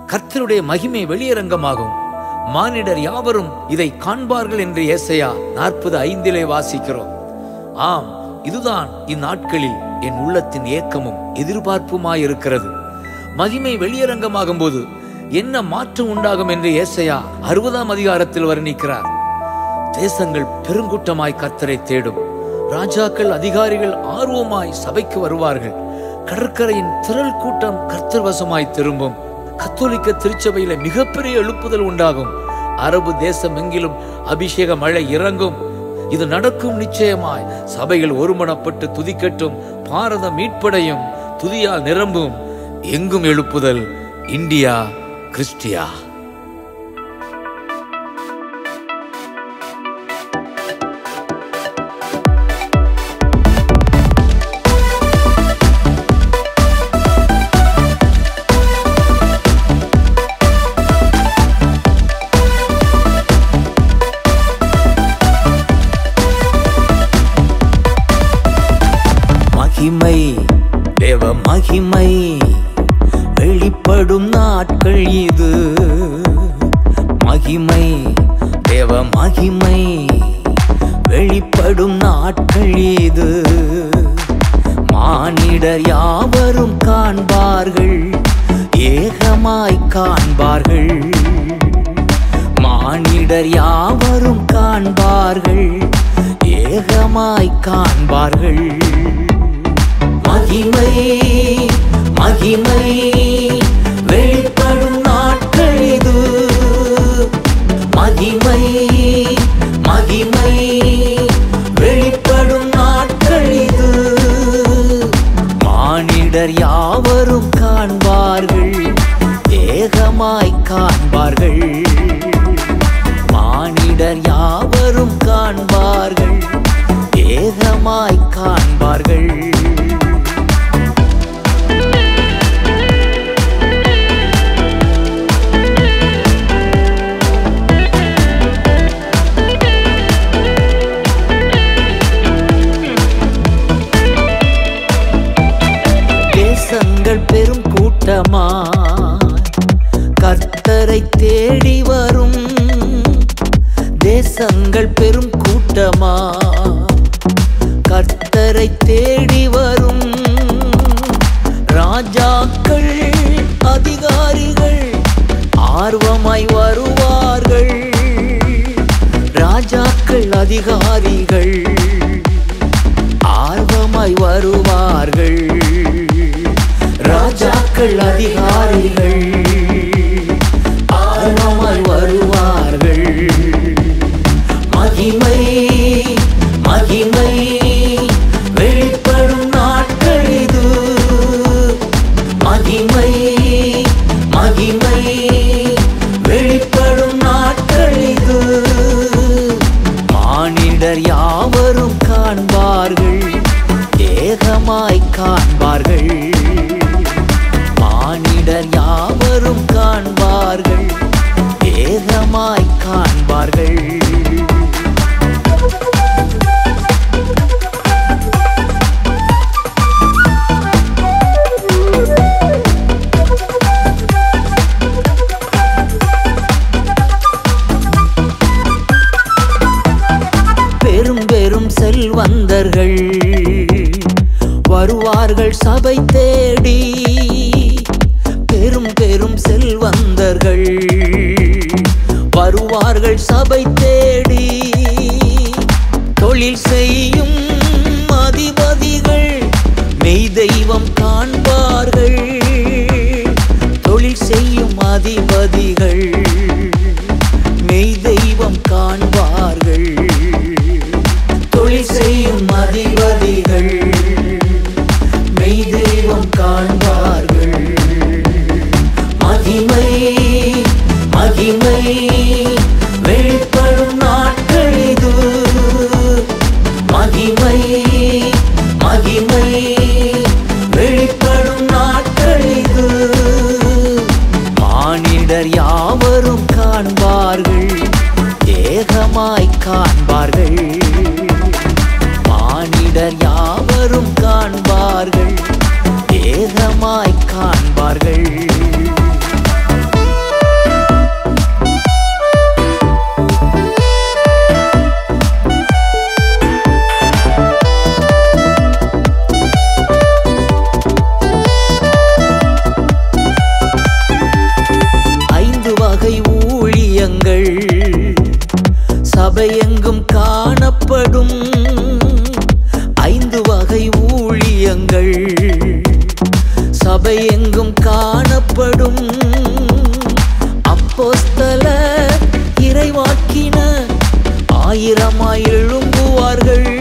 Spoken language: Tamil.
கர்த்தருடைய மகிமை வெளியரங்கமாகும் மானிடர் யாவரும் இதை காண்பார்கள் என்று ஏசையா நாற்பது ஐந்திலே வாசிக்கிறோம் ஆம் இதுதான் இந்நாட்களில் என் உள்ளத்தின் ஏக்கமும் எதிர்பார்ப்புமாயிருக்கிறது மகிமை வெளியரங்கமாகும் போது என்ன மாற்றம் உண்டாகும் என்று ஏசையா அறுபதாம் அதிகாரத்தில் வர்ணிக்கிறார் தேசங்கள் பெருங்கூட்டமாய் கர்த்தரை தேடும் ராஜாக்கள் அதிகாரிகள் ஆர்வமாய் சபைக்கு வருவார்கள் கடற்கரையின் திரள் கூட்டம் கர்த்தர் வசமாய் திரும்பும் கத்தோலிக்க திருச்சபையில மிகப்பெரிய எழுப்புதல் உண்டாகும் அரபு தேசம் எங்கிலும் அபிஷேக மழை இறங்கும் இது நடக்கும் நிச்சயமாய் சபைகள் ஒருமனப்பட்டு துதிக்கட்டும் பாரதம் மீட்படையும் துதியால் நிரம்பும் எங்கும் எழுப்புதல் இந்தியா கிறிஸ்டியா மகிமை தேவ மகிமை வெளிப்படும் நாட்கள் இது மகிமை தேவ மகிமை வெளிப்படும் நாட்கள் இது மானிடர் யாவரும் காண்பார்கள் ஏகமாய் காண்பார்கள் மானிடர் யாவரும் காண்பார்கள் ஏகமாய் காண்பார்கள் மகிமை மகிமை வெளிப்படும் நாட்கள் இது மகிமை மகிமை வெளிப்படும் நாட்கள் இது மானிடர் யாவரும் காண்பார்கள் ஏகமாய் காண்பார்கள் மானிடர் யாவரும் காண்பார்கள் ஏகமாய் காண்பார்கள் தேசங்கள் பெரும் கூட்டமா கர்த்தரை தேடி வரும் தேசங்கள் பெரும் கூட்டமா கர்த்தரை தேடி வரும் ராஜாக்கள் அதிகாரிகள் ஆர்வமாய் வருவார்கள் ராஜாக்கள் அதிகாரிகள் ஆர்வமாய் வருவார்கள் ராஜாக்கள் அதிகாரிகள் ஆர்வமாய் வருவார்கள் மகிமை மகிமை வெளிப்படும் நாட்கள் இது மகிமை மகிமை வெளிப்படும் நாட்கள் இது மானிடர் யாவரும் காண்பார்கள் ஏகமாய் காண்பார்கள் மானிடர் யாவரும் காண்பார்கள் ஏகமாய் காண்பார்கள் பெரும் பெரும் செல்வந்தர்கள் வருவார்கள் சபை தேடி பெரும் பெரும் செல்வந்தர்கள் வருவார்கள் சபை தேடி தொழில் செய்யும் அதிபதிகள் மெய் தெய்வம் காண்பார்கள் தொழில் செய்யும் அதிபதிகள் மெய் தெய்வம் காண்பார்கள் தொழில் செய்யும் அதிபதிகள் மெய் தெய்வம் காண்பார்கள் மகிமை மகிமை வெளிப்படும் காணப்படும் அப்போஸ்தல இறைவாக்கின ஆயிரமாய் எழும்புவார்கள்